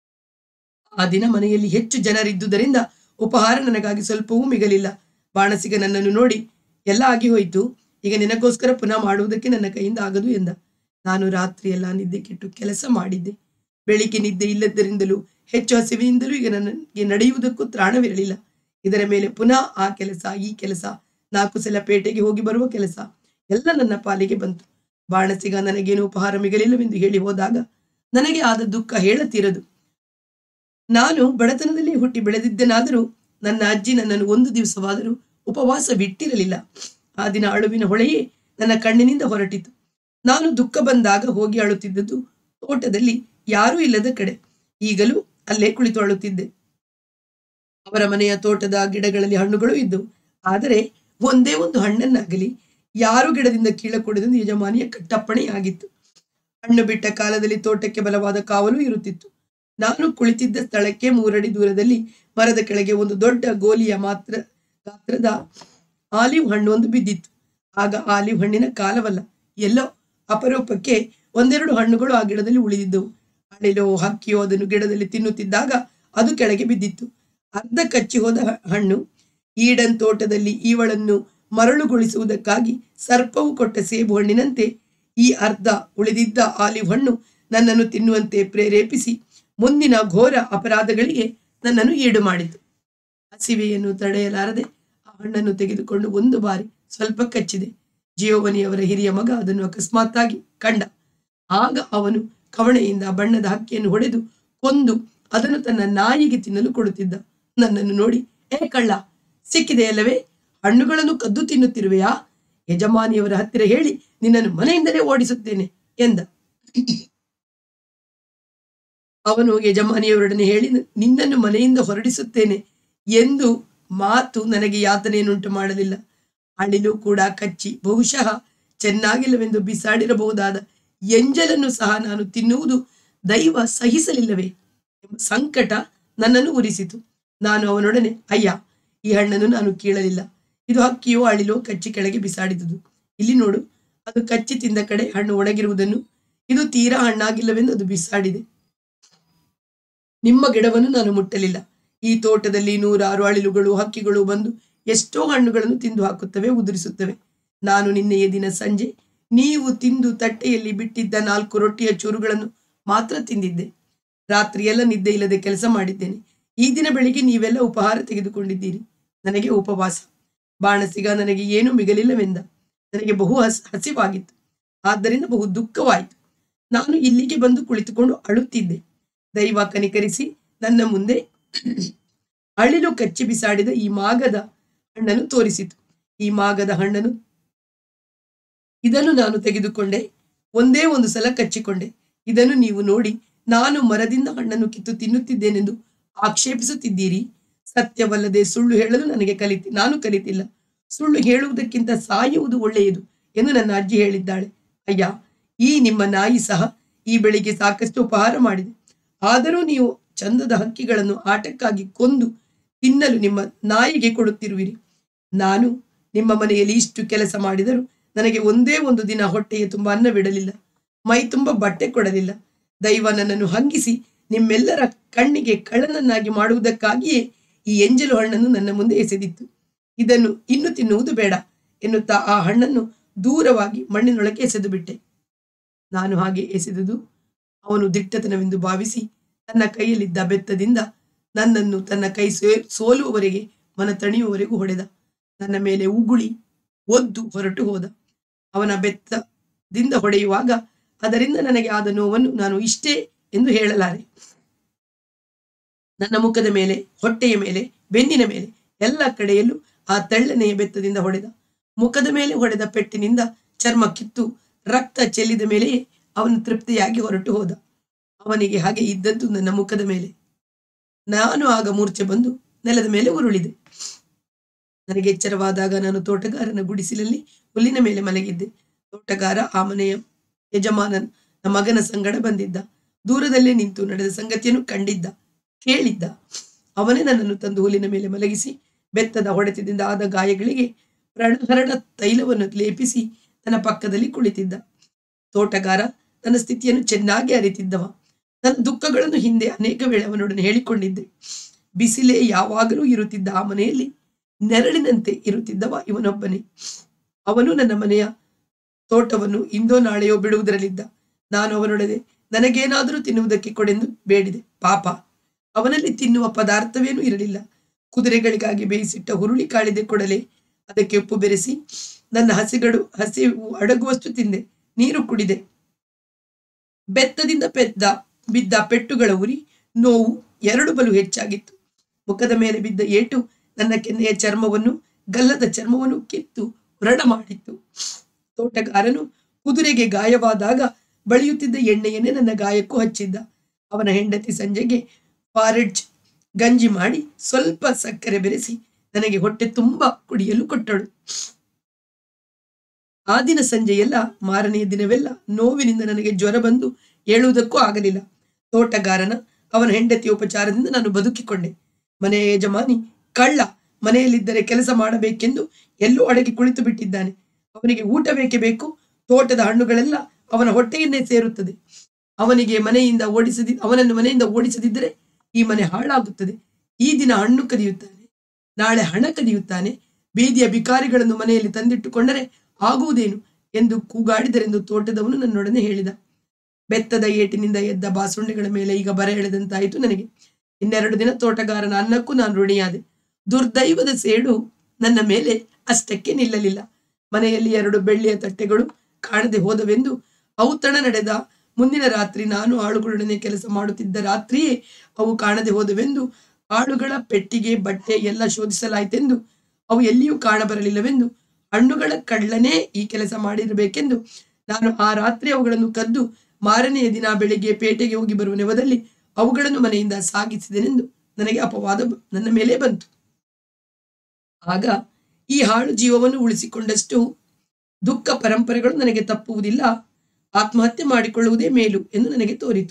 ಆ ದಿನ ಮನೆಯಲ್ಲಿ ಹೆಚ್ಚು ಜನರಿದ್ದುದರಿಂದ ಉಪಹಾರ ನನಗಾಗಿ ಸ್ವಲ್ಪವೂ ಮಿಗಲಿಲ್ಲ ಬಾಣಸಿಗ ನನ್ನನ್ನು ನೋಡಿ ಎಲ್ಲ ಆಗಿ ಹೋಯಿತು ಈಗ ನಿನಗೋಸ್ಕರ ಪುನಃ ಮಾಡುವುದಕ್ಕೆ ನನ್ನ ಕೈಯಿಂದ ಆಗದು ಎಂದ ನಾನು ರಾತ್ರಿ ಎಲ್ಲ ನಿದ್ದೆ ಕೆಟ್ಟು ಕೆಲಸ ಮಾಡಿದ್ದೆ ಬೆಳಿಗ್ಗೆ ನಿದ್ದೆ ಇಲ್ಲದರಿಂದಲೂ ಹೆಚ್ಚು ಹಸಿವಿನಿಂದಲೂ ಈಗ ನನಗೆ ನಡೆಯುವುದಕ್ಕೂ ತ್ರಾಣವಿರಲಿಲ್ಲ ಇದರ ಮೇಲೆ ಪುನಃ ಆ ಕೆಲಸ ಈ ಕೆಲಸ ನಾಲ್ಕು ಸಲ ಪೇಟೆಗೆ ಹೋಗಿ ಬರುವ ಕೆಲಸ ಎಲ್ಲ ನನ್ನ ಪಾಲಿಗೆ ಬಂತು ಬಾಣಸಿಗ ನನಗೇನು ಉಪಹಾರ ಮಿಗಲಿಲ್ಲವೆಂದು ಹೇಳಿ ಹೋದಾಗ ನನಗೆ ಆದ ದುಃಖ ಹೇಳತೀರದು ನಾನು ಬಡತನದಲ್ಲಿ ಹುಟ್ಟಿ ಬೆಳೆದಿದ್ದೆನಾದರೂ ನನ್ನ ಅಜ್ಜಿ ನನ್ನನ್ನು ಒಂದು ದಿವಸವಾದರೂ ಉಪವಾಸ ಬಿಟ್ಟಿರಲಿಲ್ಲ ಆ ದಿನ ಅಳುವಿನ ಹೊಳೆಯೇ ನನ್ನ ಕಣ್ಣಿನಿಂದ ಹೊರಟಿತು ನಾನು ದುಃಖ ಬಂದಾಗ ಹೋಗಿ ಅಳುತ್ತಿದ್ದದ್ದು ತೋಟದಲ್ಲಿ ಯಾರೂ ಇಲ್ಲದ ಕಡೆ ಈಗಲೂ ಅಲ್ಲೇ ಕುಳಿತು ಅಳುತ್ತಿದ್ದೆ ಅವರ ಮನೆಯ ತೋಟದ ಗಿಡಗಳಲ್ಲಿ ಹಣ್ಣುಗಳು ಇದ್ದವು ಆದರೆ ಒಂದೇ ಒಂದು ಹಣ್ಣನ್ನಾಗಲಿ ಯಾರು ಗಿಡದಿಂದ ಕೀಳಕೂಡದೆಂದು ಯಜಮಾನಿಯ ಕಟ್ಟಪ್ಪಣೆಯಾಗಿತ್ತು ಹಣ್ಣು ಬಿಟ್ಟ ಕಾಲದಲ್ಲಿ ತೋಟಕ್ಕೆ ಬಲವಾದ ಕಾವಲು ಇರುತ್ತಿತ್ತು ನಾನು ಕುಳಿತಿದ್ದ ಸ್ಥಳಕ್ಕೆ ಮೂರಡಿ ದೂರದಲ್ಲಿ ಮರದ ಕೆಳಗೆ ಒಂದು ದೊಡ್ಡ ಗೋಲಿಯ ಮಾತ್ರ ಗಾತ್ರದ ಆಲಿವ್ ಹಣ್ಣು ಒಂದು ಬಿದ್ದಿತ್ತು ಆಗ ಆಲಿವ್ ಹಣ್ಣಿನ ಕಾಲವಲ್ಲ ಎಲ್ಲೋ ಅಪರೂಪಕ್ಕೆ ಒಂದೆರಡು ಹಣ್ಣುಗಳು ಆ ಗಿಡದಲ್ಲಿ ಉಳಿದಿದ್ದವು ಅಳಿಲೋ ಹಕ್ಕಿಯೋ ಅದನ್ನು ಗಿಡದಲ್ಲಿ ತಿನ್ನುತ್ತಿದ್ದಾಗ ಅದು ಕೆಳಗೆ ಬಿದ್ದಿತ್ತು ಅರ್ಧ ಕಚ್ಚಿ ಹೋದ ಹ- ಹಣ್ಣು ಈಡನ್ ತೋಟದಲ್ಲಿ ಇವಳನ್ನು ಮರಳುಗೊಳಿಸುವುದಕ್ಕಾಗಿ ಸರ್ಪವು ಕೊಟ್ಟ ಸೇಬು ಹಣ್ಣಿನಂತೆ ಈ ಅರ್ಧ ಉಳಿದಿದ್ದ ಆಲಿವ್ ಹಣ್ಣು ನನ್ನನ್ನು ತಿನ್ನುವಂತೆ ಪ್ರೇರೇಪಿಸಿ ಮುಂದಿನ ಘೋರ ಅಪರಾಧಗಳಿಗೆ ನನ್ನನ್ನು ಈಡು ಮಾಡಿತು ಹಸಿವೆಯನ್ನು ತಡೆಯಲಾರದೆ ಆ ಹಣ್ಣನ್ನು ತೆಗೆದುಕೊಂಡು ಒಂದು ಬಾರಿ ಸ್ವಲ್ಪ ಕಚ್ಚಿದೆ ಜಿಯೋವನಿಯವರ ಹಿರಿಯ ಮಗ ಅದನ್ನು ಅಕಸ್ಮಾತ್ತಾಗಿ ಕಂಡ ಆಗ ಅವನು ಕವಣೆಯಿಂದ ಬಣ್ಣದ ಹಕ್ಕಿಯನ್ನು ಹೊಡೆದು ಕೊಂದು ಅದನ್ನು ತನ್ನ ನಾಯಿಗೆ ತಿನ್ನಲು ಕೊಡುತ್ತಿದ್ದ ನನ್ನನ್ನು ನೋಡಿ ಏ ಕಳ್ಳ ಸಿಕ್ಕಿದೆಯಲ್ಲವೇ ಹಣ್ಣುಗಳನ್ನು ಕದ್ದು ತಿನ್ನುತ್ತಿರುವೆಯಾ ಯಜಮಾನಿಯವರ ಹತ್ತಿರ ಹೇಳಿ ನಿನ್ನನ್ನು ಮನೆಯಿಂದಲೇ ಓಡಿಸುತ್ತೇನೆ ಎಂದ ಅವನು ಯಜಮಾನಿಯವರೊಡನೆ ಹೇಳಿ ನಿನ್ನನ್ನು ಮನೆಯಿಂದ ಹೊರಡಿಸುತ್ತೇನೆ ಎಂದು ಮಾತು ನನಗೆ ಯಾತನೆಯನ್ನುಂಟು ಮಾಡಲಿಲ್ಲ ಅಳಿಲು ಕೂಡ ಕಚ್ಚಿ ಬಹುಶಃ ಚೆನ್ನಾಗಿಲ್ಲವೆಂದು ಬಿಸಾಡಿರಬಹುದಾದ ಎಂಜಲನ್ನು ಸಹ ನಾನು ತಿನ್ನುವುದು ದೈವ ಸಹಿಸಲಿಲ್ಲವೇ ಎಂಬ ಸಂಕಟ ನನ್ನನ್ನು ಉರಿಸಿತು ನಾನು ಅವನೊಡನೆ ಅಯ್ಯ ಈ ಹಣ್ಣನ್ನು ನಾನು ಕೀಳಲಿಲ್ಲ ಇದು ಹಕ್ಕಿಯೋ ಅಳಿಲೋ ಕಚ್ಚಿ ಕೆಳಗೆ ಬಿಸಾಡಿದುದು ಇಲ್ಲಿ ನೋಡು ಅದು ಕಚ್ಚಿ ತಿಂದ ಕಡೆ ಹಣ್ಣು ಒಣಗಿರುವುದನ್ನು ಇದು ತೀರಾ ಹಣ್ಣಾಗಿಲ್ಲವೆಂದು ಅದು ಬಿಸಾಡಿದೆ ನಿಮ್ಮ ಗಿಡವನ್ನು ನಾನು ಮುಟ್ಟಲಿಲ್ಲ ಈ ತೋಟದಲ್ಲಿ ನೂರಾರು ಅಳಿಲುಗಳು ಹಕ್ಕಿಗಳು ಬಂದು ಎಷ್ಟೋ ಹಣ್ಣುಗಳನ್ನು ತಿಂದು ಹಾಕುತ್ತವೆ ಉದುರಿಸುತ್ತವೆ ನಾನು ನಿನ್ನೆಯ ದಿನ ಸಂಜೆ ನೀವು ತಿಂದು ತಟ್ಟೆಯಲ್ಲಿ ಬಿಟ್ಟಿದ್ದ ನಾಲ್ಕು ರೊಟ್ಟಿಯ ಚೂರುಗಳನ್ನು ಮಾತ್ರ ತಿಂದಿದ್ದೆ ರಾತ್ರಿಯೆಲ್ಲ ನಿದ್ದೆ ಇಲ್ಲದೆ ಕೆಲಸ ಮಾಡಿದ್ದೇನೆ ಈ ದಿನ ಬೆಳಿಗ್ಗೆ ನೀವೆಲ್ಲ ಉಪಹಾರ ತೆಗೆದುಕೊಂಡಿದ್ದೀರಿ ನನಗೆ ಉಪವಾಸ ಬಾಣಸಿಗ ನನಗೆ ಏನೂ ಮಿಗಲಿಲ್ಲವೆಂದ ನನಗೆ ಬಹು ಹಸ್ ಹಸಿವಾಗಿತ್ತು ಆದ್ದರಿಂದ ಬಹು ದುಃಖವಾಯಿತು ನಾನು ಇಲ್ಲಿಗೆ ಬಂದು ಕುಳಿತುಕೊಂಡು ಅಳುತ್ತಿದ್ದೆ ದೈವ ಕನಿಕರಿಸಿ ನನ್ನ ಮುಂದೆ ಅಳಿಲು ಕಚ್ಚಿ ಬಿಸಾಡಿದ ಈ ಮಾಗದ ಹಣ್ಣನ್ನು ತೋರಿಸಿತು ಈ ಮಾಗದ ಹಣ್ಣನ್ನು ಇದನ್ನು ನಾನು ತೆಗೆದುಕೊಂಡೆ ಒಂದೇ ಒಂದು ಸಲ ಕಚ್ಚಿಕೊಂಡೆ ಇದನ್ನು ನೀವು ನೋಡಿ ನಾನು ಮರದಿಂದ ಹಣ್ಣನ್ನು ಕಿತ್ತು ತಿನ್ನುತ್ತಿದ್ದೇನೆಂದು ಆಕ್ಷೇಪಿಸುತ್ತಿದ್ದೀರಿ ಸತ್ಯವಲ್ಲದೆ ಸುಳ್ಳು ಹೇಳಲು ನನಗೆ ಕಲಿತಿ ನಾನು ಕಲಿತಿಲ್ಲ ಸುಳ್ಳು ಹೇಳುವುದಕ್ಕಿಂತ ಸಾಯುವುದು ಒಳ್ಳೆಯದು ಎಂದು ನನ್ನ ಅಜ್ಜಿ ಹೇಳಿದ್ದಾಳೆ ಅಯ್ಯ ಈ ನಿಮ್ಮ ನಾಯಿ ಸಹ ಈ ಬೆಳಿಗ್ಗೆ ಸಾಕಷ್ಟು ಉಪಹಾರ ಮಾಡಿದೆ ಆದರೂ ನೀವು ಚಂದದ ಹಕ್ಕಿಗಳನ್ನು ಆಟಕ್ಕಾಗಿ ಕೊಂದು ತಿನ್ನಲು ನಿಮ್ಮ ನಾಯಿಗೆ ಕೊಡುತ್ತಿರುವಿರಿ ನಾನು ನಿಮ್ಮ ಮನೆಯಲ್ಲಿ ಇಷ್ಟು ಕೆಲಸ ಮಾಡಿದರೂ ನನಗೆ ಒಂದೇ ಒಂದು ದಿನ ಹೊಟ್ಟೆಯ ತುಂಬ ಅನ್ನವಿಡಲಿಲ್ಲ ಮೈ ತುಂಬ ಬಟ್ಟೆ ಕೊಡಲಿಲ್ಲ ದೈವ ನನ್ನನ್ನು ಹಂಗಿಸಿ ನಿಮ್ಮೆಲ್ಲರ ಕಣ್ಣಿಗೆ ಕಳ್ಳನನ್ನಾಗಿ ಮಾಡುವುದಕ್ಕಾಗಿಯೇ ಈ ಎಂಜಲು ಹಣ್ಣನ್ನು ನನ್ನ ಮುಂದೆ ಎಸೆದಿತ್ತು ಇದನ್ನು ಇನ್ನು ತಿನ್ನುವುದು ಬೇಡ ಎನ್ನುತ್ತಾ ಆ ಹಣ್ಣನ್ನು ದೂರವಾಗಿ ಮಣ್ಣಿನೊಳಗೆ ಎಸೆದು ಬಿಟ್ಟೆ ನಾನು ಹಾಗೆ ಎಸೆದುದು ಅವನು ದಿಟ್ಟತನವೆಂದು ಭಾವಿಸಿ ತನ್ನ ಕೈಯಲ್ಲಿದ್ದ ಬೆತ್ತದಿಂದ ನನ್ನನ್ನು ತನ್ನ ಕೈ ಸೋ- ಸೋಲುವವರೆಗೆ ಮನ ತಣಿಯುವವರೆಗೂ ಹೊಡೆದ ನನ್ನ ಮೇಲೆ ಉಗುಳಿ ಒದ್ದು ಹೊರಟು ಹೋದ ಅವನ ಬೆತ್ತದಿಂದ ಹೊಡೆಯುವಾಗ ಅದರಿಂದ ನನಗೆ ಆದ ನೋವನ್ನು ನಾನು ಇಷ್ಟೇ ಎಂದು ಹೇಳಲಾರೆ ನನ್ನ ಮುಖದ ಮೇಲೆ ಹೊಟ್ಟೆಯ ಮೇಲೆ ಬೆನ್ನಿನ ಮೇಲೆ ಎಲ್ಲ ಕಡೆಯಲ್ಲೂ ಆ ತೆಳ್ಳನೆಯ ಬೆತ್ತದಿಂದ ಹೊಡೆದ ಮುಖದ ಮೇಲೆ ಹೊಡೆದ ಪೆಟ್ಟಿನಿಂದ ಚರ್ಮ ಕಿತ್ತು ರಕ್ತ ಚೆಲ್ಲಿದ ಮೇಲೆಯೇ ಅವನು ತೃಪ್ತಿಯಾಗಿ ಹೊರಟು ಹೋದ ಅವನಿಗೆ ಹಾಗೆ ಇದ್ದದ್ದು ನನ್ನ ಮುಖದ ಮೇಲೆ ನಾನು ಆಗ ಮೂರ್ಛೆ ಬಂದು ನೆಲದ ಮೇಲೆ ಉರುಳಿದೆ ನನಗೆ ಎಚ್ಚರವಾದಾಗ ನಾನು ತೋಟಗಾರನ ಗುಡಿಸಿಲಲ್ಲಿ ಹುಲ್ಲಿನ ಮೇಲೆ ಮಲಗಿದ್ದೆ ತೋಟಗಾರ ಆ ಮನೆಯ ಯಜಮಾನನ ಮಗನ ಸಂಗಡ ಬಂದಿದ್ದ ದೂರದಲ್ಲೇ ನಿಂತು ನಡೆದ ಸಂಗತಿಯನ್ನು ಕಂಡಿದ್ದ ಕೇಳಿದ್ದ ಅವನೇ ನನ್ನನ್ನು ತಂದು ಹುಲ್ಲಿನ ಮೇಲೆ ಮಲಗಿಸಿ ಬೆತ್ತದ ಹೊಡೆತದಿಂದ ಆದ ಗಾಯಗಳಿಗೆ ಪ್ರಣಹರಣ ತೈಲವನ್ನು ಲೇಪಿಸಿ ನನ್ನ ಪಕ್ಕದಲ್ಲಿ ಕುಳಿತಿದ್ದ ತೋಟಗಾರ ನನ್ನ ಸ್ಥಿತಿಯನ್ನು ಚೆನ್ನಾಗಿ ಅರಿತಿದ್ದವ ನನ್ನ ದುಃಖಗಳನ್ನು ಹಿಂದೆ ಅನೇಕ ವೇಳೆ ಅವನೊಡನೆ ಹೇಳಿಕೊಂಡಿದ್ದೆ ಬಿಸಿಲೇ ಯಾವಾಗಲೂ ಇರುತ್ತಿದ್ದ ಆ ಮನೆಯಲ್ಲಿ ನೆರಳಿನಂತೆ ಇರುತ್ತಿದ್ದವ ಇವನೊಬ್ಬನೇ ಅವನು ನನ್ನ ಮನೆಯ ತೋಟವನ್ನು ಇಂದೋ ನಾಳೆಯೋ ಬಿಡುವುದರಲ್ಲಿದ್ದ ನಾನು ಅವನೊಡನೆ ನನಗೇನಾದರೂ ತಿನ್ನುವುದಕ್ಕೆ ಕೊಡೆಂದು ಬೇಡಿದೆ ಪಾಪ ಅವನಲ್ಲಿ ತಿನ್ನುವ ಪದಾರ್ಥವೇನೂ ಇರಲಿಲ್ಲ ಕುದುರೆಗಳಿಗಾಗಿ ಬೇಯಿಸಿಟ್ಟ ಹುರುಳಿ ಕಾಳಿದೆ ಕೊಡಲೆ ಅದಕ್ಕೆ ಉಪ್ಪು ಬೆರೆಸಿ ನನ್ನ ಹಸಿಗಡು ಹಸಿವು ಅಡಗುವಷ್ಟು ತಿಂದೆ ನೀರು ಕುಡಿದೆ ಬೆತ್ತದಿಂದ ಪೆದ್ದ ಬಿದ್ದ ಪೆಟ್ಟುಗಳ ಉರಿ ನೋವು ಎರಡು ಬಲು ಹೆಚ್ಚಾಗಿತ್ತು ಮುಖದ ಮೇಲೆ ಬಿದ್ದ ಏಟು ನನ್ನ ಕೆನ್ನೆಯ ಚರ್ಮವನ್ನು ಗಲ್ಲದ ಚರ್ಮವನ್ನು ಕಿತ್ತು ಹೊರಡ ಮಾಡಿತ್ತು ತೋಟಗಾರನು ಕುದುರೆಗೆ ಗಾಯವಾದಾಗ ಬಳಿಯುತ್ತಿದ್ದ ಎಣ್ಣೆಯನ್ನೇ ನನ್ನ ಗಾಯಕ್ಕೂ ಹಚ್ಚಿದ್ದ ಅವನ ಹೆಂಡತಿ ಸಂಜೆಗೆ ಫಾರೆಡ್ಜ್ ಗಂಜಿ ಮಾಡಿ ಸ್ವಲ್ಪ ಸಕ್ಕರೆ ಬೆರೆಸಿ ನನಗೆ ಹೊಟ್ಟೆ ತುಂಬ ಕುಡಿಯಲು ಕೊಟ್ಟಳು ಆ ದಿನ ಸಂಜೆಯೆಲ್ಲ ಮಾರನೆಯ ದಿನವೆಲ್ಲ ನೋವಿನಿಂದ ನನಗೆ ಜ್ವರ ಬಂದು ಏಳುವುದಕ್ಕೂ ಆಗಲಿಲ್ಲ ತೋಟಗಾರನ ಅವನ ಹೆಂಡತಿಯ ಉಪಚಾರದಿಂದ ನಾನು ಬದುಕಿಕೊಂಡೆ ಮನೆಯ ಯಜಮಾನಿ ಕಳ್ಳ ಮನೆಯಲ್ಲಿದ್ದರೆ ಕೆಲಸ ಮಾಡಬೇಕೆಂದು ಎಲ್ಲೂ ಅಡಗಿ ಕುಳಿತು ಬಿಟ್ಟಿದ್ದಾನೆ ಅವನಿಗೆ ಊಟ ಬೇಕೇ ಬೇಕು ತೋಟದ ಹಣ್ಣುಗಳೆಲ್ಲ ಅವನ ಹೊಟ್ಟೆಯನ್ನೇ ಸೇರುತ್ತದೆ ಅವನಿಗೆ ಮನೆಯಿಂದ ಓಡಿಸದಿ ಅವನನ್ನು ಮನೆಯಿಂದ ಓಡಿಸದಿದ್ದರೆ ಈ ಮನೆ ಹಾಳಾಗುತ್ತದೆ ಈ ದಿನ ಹಣ್ಣು ಕದಿಯುತ್ತಾನೆ ನಾಳೆ ಹಣ ಕದಿಯುತ್ತಾನೆ ಬೀದಿಯ ಬಿಕಾರಿಗಳನ್ನು ಮನೆಯಲ್ಲಿ ತಂದಿಟ್ಟುಕೊಂಡರೆ ಆಗುವುದೇನು ಎಂದು ಕೂಗಾಡಿದರೆಂದು ತೋಟದವನು ನನ್ನೊಡನೆ ಹೇಳಿದ ಬೆತ್ತದ ಏಟಿನಿಂದ ಎದ್ದ ಬಾಸುಂಡೆಗಳ ಮೇಲೆ ಈಗ ಬರ ಎಳೆದಂತಾಯಿತು ನನಗೆ ಇನ್ನೆರಡು ದಿನ ತೋಟಗಾರನ ಅನ್ನಕ್ಕೂ ನಾನು ಋಣಿಯಾದೆ ದುರ್ದೈವದ ಸೇಡು ನನ್ನ ಮೇಲೆ ಅಷ್ಟಕ್ಕೆ ನಿಲ್ಲಲಿಲ್ಲ ಮನೆಯಲ್ಲಿ ಎರಡು ಬೆಳ್ಳಿಯ ತಟ್ಟೆಗಳು ಕಾಣದೆ ಹೋದವೆಂದು ಔತಣ ನಡೆದ ಮುಂದಿನ ರಾತ್ರಿ ನಾನು ಆಳುಗಳೊಡನೆ ಕೆಲಸ ಮಾಡುತ್ತಿದ್ದ ರಾತ್ರಿಯೇ ಅವು ಕಾಣದೆ ಹೋದವೆಂದು ಆಳುಗಳ ಪೆಟ್ಟಿಗೆ ಬಟ್ಟೆ ಎಲ್ಲ ಶೋಧಿಸಲಾಯಿತೆಂದು ಅವು ಎಲ್ಲಿಯೂ ಕಾಣಬರಲಿಲ್ಲವೆಂದು ಹಣ್ಣುಗಳ ಕಳ್ಳನೇ ಈ ಕೆಲಸ ಮಾಡಿರಬೇಕೆಂದು ನಾನು ಆ ರಾತ್ರಿ ಅವುಗಳನ್ನು ಕದ್ದು ಮಾರನೆಯ ದಿನ ಬೆಳಿಗ್ಗೆ ಪೇಟೆಗೆ ಹೋಗಿ ಬರುವ ನೆವದಲ್ಲಿ ಅವುಗಳನ್ನು ಮನೆಯಿಂದ ಸಾಗಿಸಿದೆನೆಂದು ನನಗೆ ಅಪವಾದ ಬ- ನನ್ನ ಮೇಲೆ ಬಂತು ಆಗ ಈ ಹಾಳು ಜೀವವನ್ನು ಉಳಿಸಿಕೊಂಡಷ್ಟು ದುಃಖ ಪರಂಪರೆಗಳು ನನಗೆ ತಪ್ಪುವುದಿಲ್ಲ ಆತ್ಮಹತ್ಯೆ ಮಾಡಿಕೊಳ್ಳುವುದೇ ಮೇಲು ಎಂದು ನನಗೆ ತೋರಿತು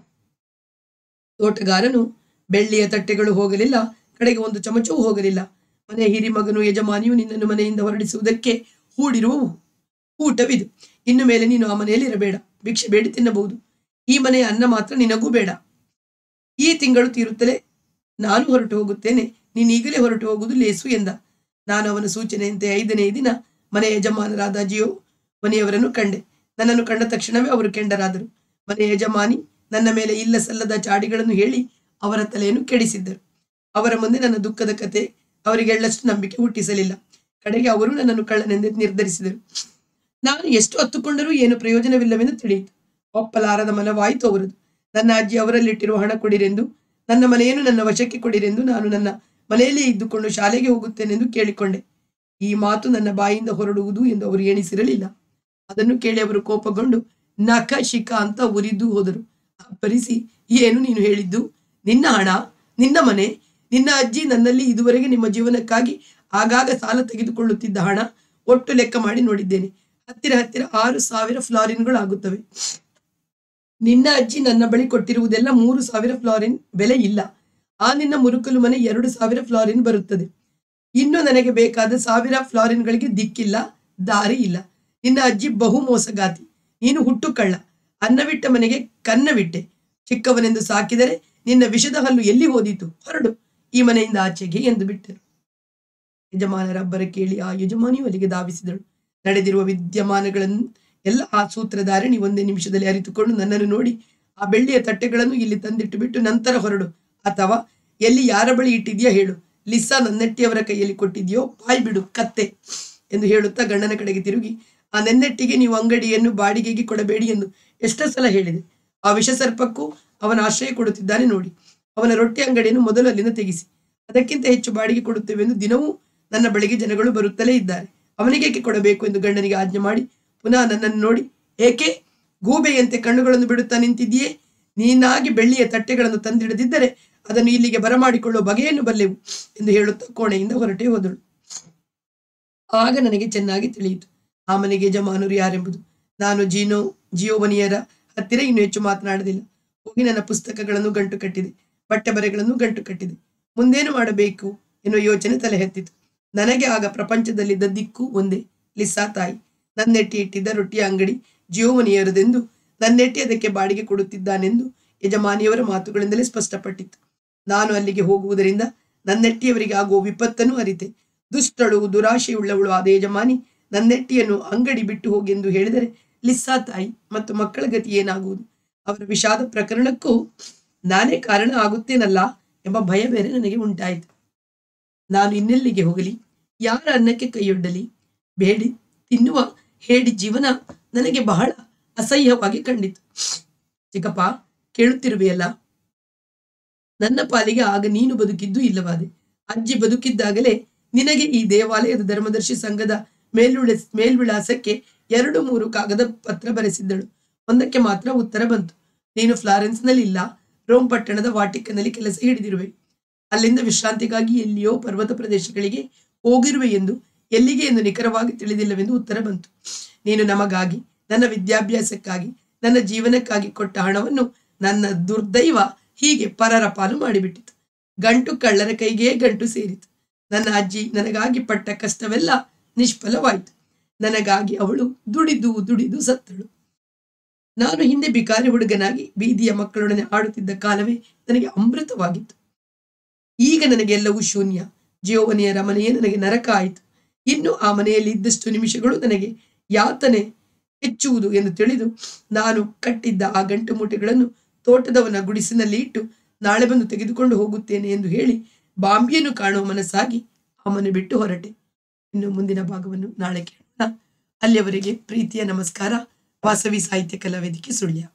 ತೋಟಗಾರನು ಬೆಳ್ಳಿಯ ತಟ್ಟೆಗಳು ಹೋಗಲಿಲ್ಲ ಕಡೆಗೆ ಒಂದು ಚಮಚವೂ ಹೋಗಲಿಲ್ಲ ಮನೆಯ ಹಿರಿಮಗನು ಯಜಮಾನಿಯು ನಿನ್ನನ್ನು ಮನೆಯಿಂದ ಹೊರಡಿಸುವುದಕ್ಕೆ ಹೂಡಿರುವವು ಊಟವಿದು ಇನ್ನು ಮೇಲೆ ನೀನು ಆ ಮನೆಯಲ್ಲಿ ಇರಬೇಡ ಭಿಕ್ಷೆ ಬೇಡಿ ತಿನ್ನಬಹುದು ಈ ಮನೆಯ ಅನ್ನ ಮಾತ್ರ ನಿನಗೂ ಬೇಡ ಈ ತಿಂಗಳು ತೀರುತ್ತಲೇ ನಾನು ಹೊರಟು ಹೋಗುತ್ತೇನೆ ನೀನು ಈಗಲೇ ಹೊರಟು ಹೋಗುವುದು ಲೇಸು ಎಂದ ನಾನು ಅವನ ಸೂಚನೆಯಂತೆ ಐದನೇ ದಿನ ಮನೆಯ ಯಜಮಾನರಾದ ಜಿಯೋ ಮನೆಯವರನ್ನು ಕಂಡೆ ನನ್ನನ್ನು ಕಂಡ ತಕ್ಷಣವೇ ಅವರು ಕೆಂಡರಾದರು ಮನೆಯ ಯಜಮಾನಿ ನನ್ನ ಮೇಲೆ ಇಲ್ಲ ಸಲ್ಲದ ಚಾಡಿಗಳನ್ನು ಹೇಳಿ ಅವರ ತಲೆಯನ್ನು ಕೆಡಿಸಿದ್ದರು ಅವರ ಮುಂದೆ ನನ್ನ ದುಃಖದ ಕತೆ ಅವರಿಗೆ ಎಳ್ಳಷ್ಟು ನಂಬಿಕೆ ಹುಟ್ಟಿಸಲಿಲ್ಲ ಕಡೆಗೆ ಅವರು ನನ್ನನ್ನು ಕಳ್ಳನೆಂದು ನಿರ್ಧರಿಸಿದರು ನಾನು ಎಷ್ಟು ಹತ್ತುಕೊಂಡರೂ ಏನು ಪ್ರಯೋಜನವಿಲ್ಲವೆಂದು ತಿಳಿಯಿತು ಒಪ್ಪಲಾರದ ಮನವಾಯಿತು ಅವರದು ನನ್ನ ಅಜ್ಜಿ ಅವರಲ್ಲಿಟ್ಟಿರುವ ಹಣ ಕೊಡಿರೆಂದು ನನ್ನ ಮನೆಯನ್ನು ನನ್ನ ವಶಕ್ಕೆ ಕೊಡಿರೆಂದು ನಾನು ನನ್ನ ಮನೆಯಲ್ಲೇ ಇದ್ದುಕೊಂಡು ಶಾಲೆಗೆ ಹೋಗುತ್ತೇನೆಂದು ಕೇಳಿಕೊಂಡೆ ಈ ಮಾತು ನನ್ನ ಬಾಯಿಂದ ಹೊರಡುವುದು ಎಂದು ಅವರು ಎಣಿಸಿರಲಿಲ್ಲ ಅದನ್ನು ಕೇಳಿ ಅವರು ಕೋಪಗೊಂಡು ನಖ ಶಿಖ ಅಂತ ಉರಿದು ಹೋದರು ಅಪ್ಪರಿಸಿ ಏನು ನೀನು ಹೇಳಿದ್ದು ನಿನ್ನ ಹಣ ನಿನ್ನ ಮನೆ ನಿನ್ನ ಅಜ್ಜಿ ನನ್ನಲ್ಲಿ ಇದುವರೆಗೆ ನಿಮ್ಮ ಜೀವನಕ್ಕಾಗಿ ಆಗಾಗ ಸಾಲ ತೆಗೆದುಕೊಳ್ಳುತ್ತಿದ್ದ ಹಣ ಒಟ್ಟು ಲೆಕ್ಕ ಮಾಡಿ ನೋಡಿದ್ದೇನೆ ಹತ್ತಿರ ಹತ್ತಿರ ಆರು ಸಾವಿರ ಫ್ಲಾರಿನ್ಗಳು ಆಗುತ್ತವೆ ನಿನ್ನ ಅಜ್ಜಿ ನನ್ನ ಬಳಿ ಕೊಟ್ಟಿರುವುದೆಲ್ಲ ಮೂರು ಸಾವಿರ ಫ್ಲಾರಿನ್ ಬೆಲೆ ಇಲ್ಲ ಆ ನಿನ್ನ ಮುರುಕಲು ಮನೆ ಎರಡು ಸಾವಿರ ಫ್ಲಾರಿನ್ ಬರುತ್ತದೆ ಇನ್ನು ನನಗೆ ಬೇಕಾದ ಸಾವಿರ ಫ್ಲಾರಿನ್ಗಳಿಗೆ ದಿಕ್ಕಿಲ್ಲ ದಾರಿ ಇಲ್ಲ ನಿನ್ನ ಅಜ್ಜಿ ಬಹು ಮೋಸಗಾತಿ ನೀನು ಹುಟ್ಟು ಕಳ್ಳ ಅನ್ನವಿಟ್ಟ ಮನೆಗೆ ಕನ್ನವಿಟ್ಟೆ ಚಿಕ್ಕವನೆಂದು ಸಾಕಿದರೆ ನಿನ್ನ ವಿಷದ ಹಲ್ಲು ಎಲ್ಲಿ ಹೋದೀತು ಹೊರಡು ಈ ಮನೆಯಿಂದ ಆಚೆಗೆ ಎಂದು ಬಿಟ್ಟರು ಯಜಮಾನರಬ್ಬರ ಕೇಳಿ ಆ ಯಜಮಾನಿಯು ಅಲ್ಲಿಗೆ ಧಾವಿಸಿದಳು ನಡೆದಿರುವ ವಿದ್ಯಮಾನಗಳನ್ನು ಎಲ್ಲ ಆ ಸೂತ್ರಧಾರಣಿ ಒಂದೇ ನಿಮಿಷದಲ್ಲಿ ಅರಿತುಕೊಂಡು ನನ್ನನ್ನು ನೋಡಿ ಆ ಬೆಳ್ಳಿಯ ತಟ್ಟೆಗಳನ್ನು ಇಲ್ಲಿ ತಂದಿಟ್ಟು ಬಿಟ್ಟು ನಂತರ ಹೊರಡು ಅಥವಾ ಎಲ್ಲಿ ಯಾರ ಬಳಿ ಇಟ್ಟಿದ್ಯಾ ಹೇಳು ಲಿಸ್ಸಾ ನನ್ನೆಟ್ಟಿಯವರ ಕೈಯಲ್ಲಿ ಕೊಟ್ಟಿದ್ಯೋ ಬಾಯ್ ಬಿಡು ಕತ್ತೆ ಎಂದು ಹೇಳುತ್ತಾ ಗಂಡನ ಕಡೆಗೆ ತಿರುಗಿ ಆ ನೆನ್ನೆಟ್ಟಿಗೆ ನೀವು ಅಂಗಡಿಯನ್ನು ಬಾಡಿಗೆಗೆ ಕೊಡಬೇಡಿ ಎಂದು ಎಷ್ಟೋ ಸಲ ಹೇಳಿದೆ ಆ ವಿಷಸರ್ಪಕ್ಕೂ ಅವನ ಆಶ್ರಯ ಕೊಡುತ್ತಿದ್ದಾನೆ ನೋಡಿ ಅವನ ರೊಟ್ಟಿ ಅಂಗಡಿಯನ್ನು ಮೊದಲು ಅಲ್ಲಿಂದ ತೆಗೆಸಿ ಅದಕ್ಕಿಂತ ಹೆಚ್ಚು ಬಾಡಿಗೆ ಕೊಡುತ್ತೇವೆಂದು ದಿನವೂ ನನ್ನ ಬಳಿಗೆ ಜನಗಳು ಬರುತ್ತಲೇ ಇದ್ದಾರೆ ಅವನಿಗೇಕೆ ಕೊಡಬೇಕು ಎಂದು ಗಂಡನಿಗೆ ಆಜ್ಞೆ ಮಾಡಿ ಪುನಃ ನನ್ನನ್ನು ನೋಡಿ ಏಕೆ ಗೂಬೆಯಂತೆ ಕಣ್ಣುಗಳನ್ನು ಬಿಡುತ್ತಾ ನಿಂತಿದ್ದೀಯೇ ನೀನಾಗಿ ಬೆಳ್ಳಿಯ ತಟ್ಟೆಗಳನ್ನು ತಂದಿಡದಿದ್ದರೆ ಅದನ್ನು ಇಲ್ಲಿಗೆ ಬರಮಾಡಿಕೊಳ್ಳುವ ಬಗೆಯನ್ನು ಬಲ್ಲೆವು ಎಂದು ಹೇಳುತ್ತಾ ಕೋಣೆಯಿಂದ ಹೊರಟೇ ಹೋದಳು ಆಗ ನನಗೆ ಚೆನ್ನಾಗಿ ತಿಳಿಯಿತು ಆ ಮನೆಗೆ ಯಜಮಾನರು ಯಾರೆಂಬುದು ನಾನು ಜೀನೋ ಜಿಯೋವನಿಯರ ಹತ್ತಿರ ಇನ್ನು ಹೆಚ್ಚು ಮಾತನಾಡಲಿಲ್ಲ ಹೋಗಿ ನನ್ನ ಪುಸ್ತಕಗಳನ್ನು ಗಂಟು ಕಟ್ಟಿದೆ ಬಟ್ಟೆ ಬರೆಗಳನ್ನು ಗಂಟು ಕಟ್ಟಿದೆ ಮುಂದೇನು ಮಾಡಬೇಕು ಎನ್ನುವ ಯೋಚನೆ ತಲೆ ಎತ್ತಿತು ನನಗೆ ಆಗ ಪ್ರಪಂಚದಲ್ಲಿದ್ದ ದಿಕ್ಕು ಒಂದೇ ಲಿಸ್ಸಾ ತಾಯಿ ನನ್ನೆಟ್ಟಿ ಇಟ್ಟಿದ್ದ ರೊಟ್ಟಿಯ ಅಂಗಡಿ ಜಿಯೋವನಿಯರದೆಂದು ನನ್ನೆಟ್ಟಿ ಅದಕ್ಕೆ ಬಾಡಿಗೆ ಕೊಡುತ್ತಿದ್ದಾನೆಂದು ಯಜಮಾನಿಯವರ ಮಾತುಗಳಿಂದಲೇ ಸ್ಪಷ್ಟಪಟ್ಟಿತ್ತು ನಾನು ಅಲ್ಲಿಗೆ ಹೋಗುವುದರಿಂದ ನನ್ನೆಟ್ಟಿಯವರಿಗೆ ಆಗುವ ವಿಪತ್ತನ್ನು ಅರಿತೆ ದುಷ್ಟಳು ದುರಾಶೆಯುಳ್ಳವಳು ಆದ ಯಜಮಾನಿ ನನ್ನೆಟ್ಟಿಯನ್ನು ಅಂಗಡಿ ಬಿಟ್ಟು ಹೋಗಿ ಎಂದು ಹೇಳಿದರೆ ಲಿಸ್ಸಾ ತಾಯಿ ಮತ್ತು ಮಕ್ಕಳ ಗತಿ ಏನಾಗುವುದು ಅವರ ವಿಷಾದ ಪ್ರಕರಣಕ್ಕೂ ನಾನೇ ಕಾರಣ ಆಗುತ್ತೇನಲ್ಲ ಎಂಬ ಭಯ ಬೇರೆ ನನಗೆ ಉಂಟಾಯಿತು ನಾನು ಇನ್ನೆಲ್ಲಿಗೆ ಹೋಗಲಿ ಯಾರ ಅನ್ನಕ್ಕೆ ಕೈಯೊಡ್ಡಲಿ ಬೇಡಿ ತಿನ್ನುವ ಹೇಡಿ ಜೀವನ ನನಗೆ ಬಹಳ ಅಸಹ್ಯವಾಗಿ ಕಂಡಿತು ಚಿಕ್ಕಪ್ಪ ಕೇಳುತ್ತಿರುವೆಯಲ್ಲ ನನ್ನ ಪಾಲಿಗೆ ಆಗ ನೀನು ಬದುಕಿದ್ದು ಇಲ್ಲವಾದೆ ಅಜ್ಜಿ ಬದುಕಿದ್ದಾಗಲೇ ನಿನಗೆ ಈ ದೇವಾಲಯದ ಧರ್ಮದರ್ಶಿ ಸಂಘದ ಮೇಲ್ವಿಳ ಮೇಲ್ವಿಳಾಸಕ್ಕೆ ಎರಡು ಮೂರು ಕಾಗದ ಪತ್ರ ಬರೆಸಿದ್ದಳು ಒಂದಕ್ಕೆ ಮಾತ್ರ ಉತ್ತರ ಬಂತು ನೀನು ಫ್ಲಾರೆನ್ಸ್ನಲ್ಲಿ ಇಲ್ಲ ರೋಮ್ ಪಟ್ಟಣದ ವಾಟಿಕನ್ನಲ್ಲಿ ಕೆಲಸ ಹಿಡಿದಿರುವೆ ಅಲ್ಲಿಂದ ವಿಶ್ರಾಂತಿಗಾಗಿ ಎಲ್ಲಿಯೋ ಪರ್ವತ ಪ್ರದೇಶಗಳಿಗೆ ಹೋಗಿರುವೆ ಎಂದು ಎಲ್ಲಿಗೆ ಎಂದು ನಿಖರವಾಗಿ ತಿಳಿದಿಲ್ಲವೆಂದು ಉತ್ತರ ಬಂತು ನೀನು ನಮಗಾಗಿ ನನ್ನ ವಿದ್ಯಾಭ್ಯಾಸಕ್ಕಾಗಿ ನನ್ನ ಜೀವನಕ್ಕಾಗಿ ಕೊಟ್ಟ ಹಣವನ್ನು ನನ್ನ ದುರ್ದೈವ ಹೀಗೆ ಪರರ ಪಾಲು ಮಾಡಿಬಿಟ್ಟಿತು ಗಂಟು ಕಳ್ಳರ ಕೈಗೆ ಗಂಟು ಸೇರಿತು ನನ್ನ ಅಜ್ಜಿ ನನಗಾಗಿ ಪಟ್ಟ ಕಷ್ಟವೆಲ್ಲ ನಿಷ್ಫಲವಾಯಿತು ನನಗಾಗಿ ಅವಳು ದುಡಿದು ದುಡಿದು ಸತ್ತಳು ನಾನು ಹಿಂದೆ ಬಿಕಾರಿ ಹುಡುಗನಾಗಿ ಬೀದಿಯ ಮಕ್ಕಳೊಡನೆ ಆಡುತ್ತಿದ್ದ ಕಾಲವೇ ನನಗೆ ಅಮೃತವಾಗಿತ್ತು ಈಗ ನನಗೆ ಎಲ್ಲವೂ ಶೂನ್ಯ ಜೀವನಿಯರ ಮನೆಯೇ ನನಗೆ ನರಕ ಆಯಿತು ಇನ್ನು ಆ ಮನೆಯಲ್ಲಿ ಇದ್ದಷ್ಟು ನಿಮಿಷಗಳು ನನಗೆ ಯಾತನೆ ಹೆಚ್ಚುವುದು ಎಂದು ತಿಳಿದು ನಾನು ಕಟ್ಟಿದ್ದ ಆ ಗಂಟು ಮೂಟೆಗಳನ್ನು ತೋಟದವನ ಗುಡಿಸಿನಲ್ಲಿ ಇಟ್ಟು ನಾಳೆ ಬಂದು ತೆಗೆದುಕೊಂಡು ಹೋಗುತ್ತೇನೆ ಎಂದು ಹೇಳಿ ಬಾಂಬಿಯನ್ನು ಕಾಣುವ ಮನಸ್ಸಾಗಿ ಆ ಮನೆ ಬಿಟ್ಟು ಹೊರಟೆ ಇನ್ನು ಮುಂದಿನ ಭಾಗವನ್ನು ನಾಳೆ ಕೇಳೋಣ ಅಲ್ಲಿಯವರೆಗೆ ಪ್ರೀತಿಯ ನಮಸ್ಕಾರ ವಾಸವಿ ಸಾಹಿತ್ಯ ಕಲಾವೇದಿಕೆ ಸುಳ್ಯ